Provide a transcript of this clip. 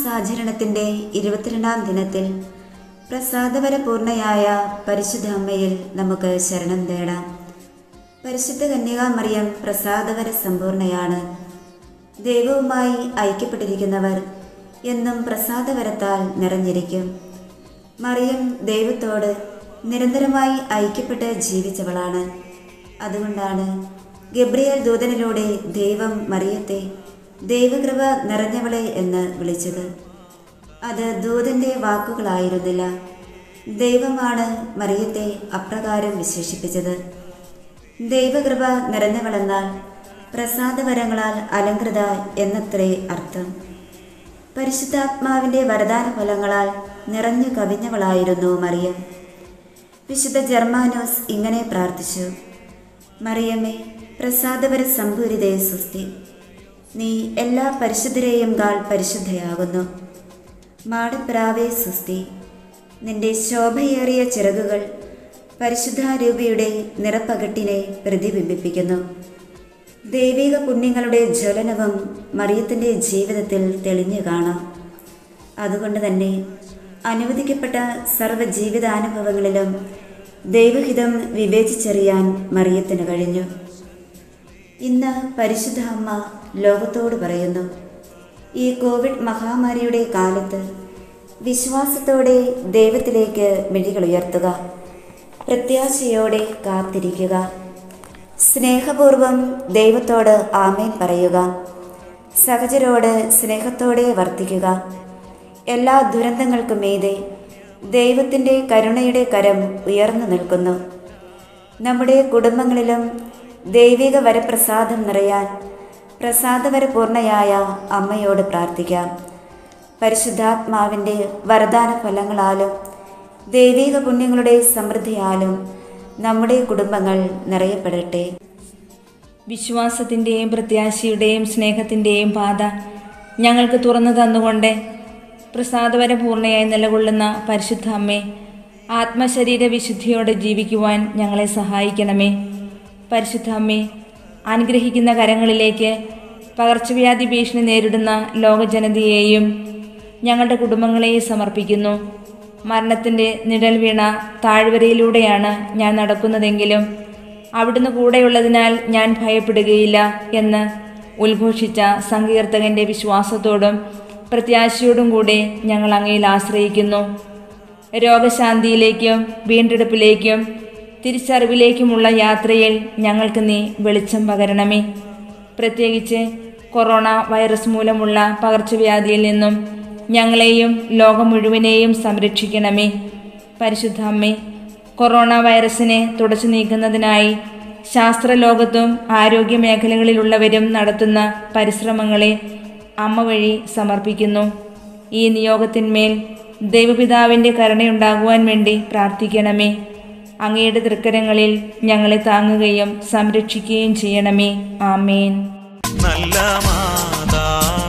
മാസാചരണത്തിൻ്റെ ഇരുപത്തിരണ്ടാം ദിനത്തിൽ പ്രസാദപരപൂർണയായ പരിശുദ്ധ അമ്മയിൽ നമുക്ക് ശരണം തേടാം പരിശുദ്ധ കന്യകാമറിയം പ്രസാദകര സമ്പൂർണയാണ് ദൈവവുമായി ഐക്യപ്പെട്ടിരിക്കുന്നവർ എന്നും പ്രസാദവരത്താൽ നിറഞ്ഞിരിക്കും മറിയം ദൈവത്തോട് നിരന്തരമായി ഐക്യപ്പെട്ട് ജീവിച്ചവളാണ് അതുകൊണ്ടാണ് ഗബ്രിയേൽ ദൂതനിലൂടെ ദൈവം മറിയത്തെ ദൈവകൃപ നിറഞ്ഞവളെ എന്ന് വിളിച്ചത് അത് ദൂതന്റെ വാക്കുകളായിരുന്നില്ല ദൈവമാണ് മറിയത്തെ അപ്രകാരം വിശേഷിപ്പിച്ചത് ദൈവകൃപ നിറഞ്ഞവളെന്നാൽ പ്രസാദവരങ്ങളാൽ അലങ്കൃത എന്നത്രേ അർത്ഥം പരിശുദ്ധാത്മാവിന്റെ വരദാന ഫലങ്ങളാൽ നിറഞ്ഞു കവിഞ്ഞവളായിരുന്നു മറിയം വിശുദ്ധ ജർമാനോസ് ഇങ്ങനെ പ്രാർത്ഥിച്ചു മറിയമ്മേ പ്രസാദപര സമ്പൂരിതേ സുസ്തി നീ എല്ലാ പരിശുദ്ധരെയും കാൾ പരിശുദ്ധയാകുന്നു മാടപ്രാവേ സുസ്തി നിന്റെ ശോഭയേറിയ ചിറകുകൾ പരിശുദ്ധാരൂപിയുടെ നിറപ്പകട്ടിനെ പ്രതിബിംബിപ്പിക്കുന്നു ദൈവിക പുണ്യങ്ങളുടെ ജ്വലനവും മറിയത്തിൻ്റെ ജീവിതത്തിൽ തെളിഞ്ഞു കാണാം അതുകൊണ്ട് തന്നെ അനുവദിക്കപ്പെട്ട സർവ്വ ജീവിതാനുഭവങ്ങളിലും ദൈവഹിതം വിവേചിച്ചറിയാൻ മറിയത്തിന് കഴിഞ്ഞു ഇന്ന് പരിശുദ്ധ അമ്മ ലോകത്തോട് പറയുന്നു ഈ കോവിഡ് മഹാമാരിയുടെ കാലത്ത് വിശ്വാസത്തോടെ ദൈവത്തിലേക്ക് മിഴികൾ ഉയർത്തുക പ്രത്യാശയോടെ കാത്തിരിക്കുക സ്നേഹപൂർവം ദൈവത്തോട് ആമേൻ പറയുക സഹചരോട് സ്നേഹത്തോടെ വർത്തിക്കുക എല്ലാ ദുരന്തങ്ങൾക്കും മീതെ ദൈവത്തിൻ്റെ കരുണയുടെ കരം ഉയർന്നു നിൽക്കുന്നു നമ്മുടെ കുടുംബങ്ങളിലും ദൈവിക വരപ്രസാദം നിറയാൻ പ്രസാദവരപൂർണയായ അമ്മയോട് പ്രാർത്ഥിക്കാം പരിശുദ്ധാത്മാവിൻ്റെ വരദാന ഫലങ്ങളാലും ദൈവിക പുണ്യങ്ങളുടെ സമൃദ്ധിയാലും നമ്മുടെ കുടുംബങ്ങൾ നിറയപ്പെടട്ടെ വിശ്വാസത്തിൻ്റെയും പ്രത്യാശയുടെയും സ്നേഹത്തിൻ്റെയും പാത ഞങ്ങൾക്ക് തുറന്നു തന്നുകൊണ്ട് പ്രസാദപരപൂർണയായി നിലകൊള്ളുന്ന പരിശുദ്ധ അമ്മേ ആത്മശരീര വിശുദ്ധിയോടെ ജീവിക്കുവാൻ ഞങ്ങളെ സഹായിക്കണമേ പരിശുദ്ധ അമ്മേ അനുഗ്രഹിക്കുന്ന കരങ്ങളിലേക്ക് പകർച്ചവ്യാധി ഭീഷണി നേരിടുന്ന ലോകജനതയെയും ഞങ്ങളുടെ കുടുംബങ്ങളെയും സമർപ്പിക്കുന്നു മരണത്തിൻ്റെ നിഴൽ വീണ താഴ്വരയിലൂടെയാണ് ഞാൻ നടക്കുന്നതെങ്കിലും അവിടുന്ന് കൂടെയുള്ളതിനാൽ ഞാൻ ഭയപ്പെടുകയില്ല എന്ന് ഉദ്ഘോഷിച്ച സങ്കീർത്തകന്റെ വിശ്വാസത്തോടും പ്രത്യാശയോടും കൂടെ ഞങ്ങൾ അങ്ങയിൽ ആശ്രയിക്കുന്നു രോഗശാന്തിയിലേക്കും വീണ്ടെടുപ്പിലേക്കും തിരിച്ചറിവിലേക്കുമുള്ള യാത്രയിൽ ഞങ്ങൾക്ക് നീ വെളിച്ചം പകരണമേ പ്രത്യേകിച്ച് കൊറോണ വൈറസ് മൂലമുള്ള പകർച്ചവ്യാധിയിൽ നിന്നും ഞങ്ങളെയും ലോകം മുഴുവനെയും സംരക്ഷിക്കണമേ പരിശുദ്ധ അമ്മേ കൊറോണ വൈറസിനെ തുടച്ചു നീക്കുന്നതിനായി ശാസ്ത്രലോകത്തും ആരോഗ്യ മേഖലകളിലുള്ളവരും നടത്തുന്ന പരിശ്രമങ്ങളെ അമ്മ വഴി സമർപ്പിക്കുന്നു ഈ നിയോഗത്തിന്മേൽ ദൈവപിതാവിൻ്റെ കരുണയുണ്ടാകുവാൻ വേണ്ടി പ്രാർത്ഥിക്കണമേ അങ്ങയുടെ തൃക്കരങ്ങളിൽ ഞങ്ങളെ താങ്ങുകയും സംരക്ഷിക്കുകയും ചെയ്യണമേ ആമേൻ നല്ല മാതാ